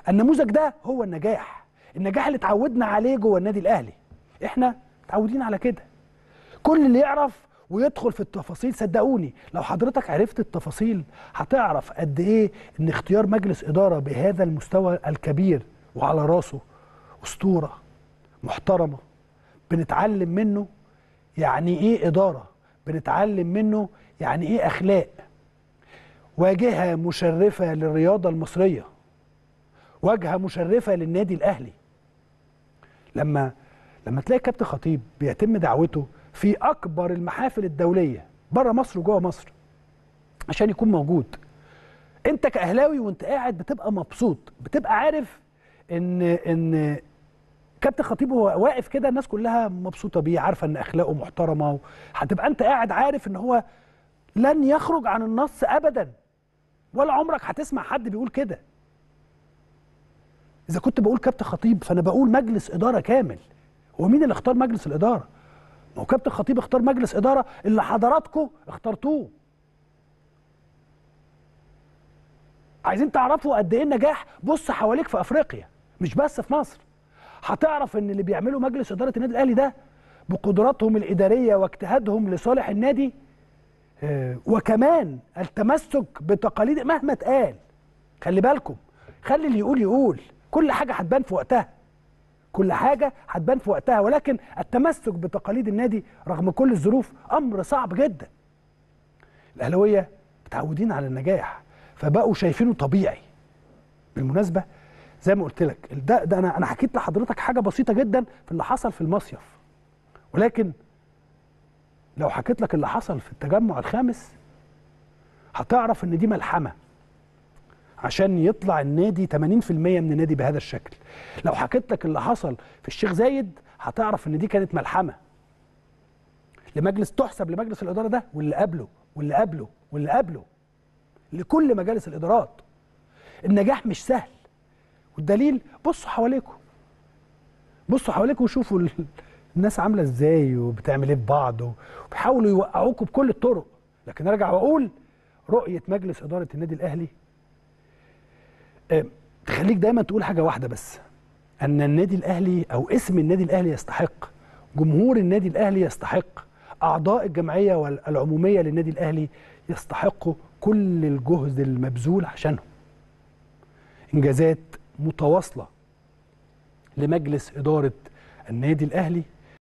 النموذج ده هو النجاح النجاح اللي اتعودنا عليه جوه النادي الاهلي احنا متعودين على كده كل اللي يعرف ويدخل في التفاصيل صدقوني لو حضرتك عرفت التفاصيل هتعرف قد ايه ان اختيار مجلس اداره بهذا المستوى الكبير وعلى راسه اسطوره محترمه بنتعلم منه يعني ايه اداره بنتعلم منه يعني ايه اخلاق واجهه مشرفه للرياضه المصريه واجهه مشرفه للنادي الاهلي لما لما تلاقي كابتن خطيب بيتم دعوته في اكبر المحافل الدوليه بره مصر وجوه مصر عشان يكون موجود انت كاهلاوي وانت قاعد بتبقى مبسوط بتبقى عارف ان ان كابتن خطيب هو واقف كده الناس كلها مبسوطه بيه عارفه ان اخلاقه محترمه هتبقى انت قاعد عارف ان هو لن يخرج عن النص ابدا ولا عمرك هتسمع حد بيقول كده اذا كنت بقول كابتن خطيب فانا بقول مجلس اداره كامل هو مين اللي اختار مجلس الاداره ما هو كابتن خطيب اختار مجلس اداره اللي حضراتكم اخترتوه عايزين تعرفوا قد ايه النجاح بص حواليك في افريقيا مش بس في مصر هتعرف ان اللي بيعمله مجلس اداره النادي الاهلي ده بقدراتهم الاداريه واجتهادهم لصالح النادي آه، وكمان التمسك بتقاليد مهما اتقال خلي بالكم خلي اللي يقول يقول كل حاجه هتبان في وقتها كل حاجه هتبان في وقتها ولكن التمسك بتقاليد النادي رغم كل الظروف امر صعب جدا الاهلاويه متعودين على النجاح فبقوا شايفينه طبيعي بالمناسبه زي ما قلت لك ده, ده انا انا حكيت لحضرتك حاجه بسيطه جدا في اللي حصل في المصيف ولكن لو حكيت لك اللي حصل في التجمع الخامس هتعرف ان دي ملحمه عشان يطلع النادي 80% من النادي بهذا الشكل لو حكيت لك اللي حصل في الشيخ زايد هتعرف ان دي كانت ملحمه لمجلس تحسب لمجلس الاداره ده واللي قبله واللي قبله واللي قبله لكل مجالس الادارات النجاح مش سهل والدليل بصوا حواليكم بصوا حواليكم وشوفوا ال- الناس عامله ازاي وبتعمل ايه في بعض وبيحاولوا يوقعوكم بكل الطرق لكن ارجع واقول رؤيه مجلس اداره النادي الاهلي آه، تخليك دايما تقول حاجه واحده بس ان النادي الاهلي او اسم النادي الاهلي يستحق جمهور النادي الاهلي يستحق اعضاء الجمعيه والعموميه للنادي الاهلي يستحقوا كل الجهد المبذول عشانهم انجازات متواصله لمجلس اداره النادي الاهلي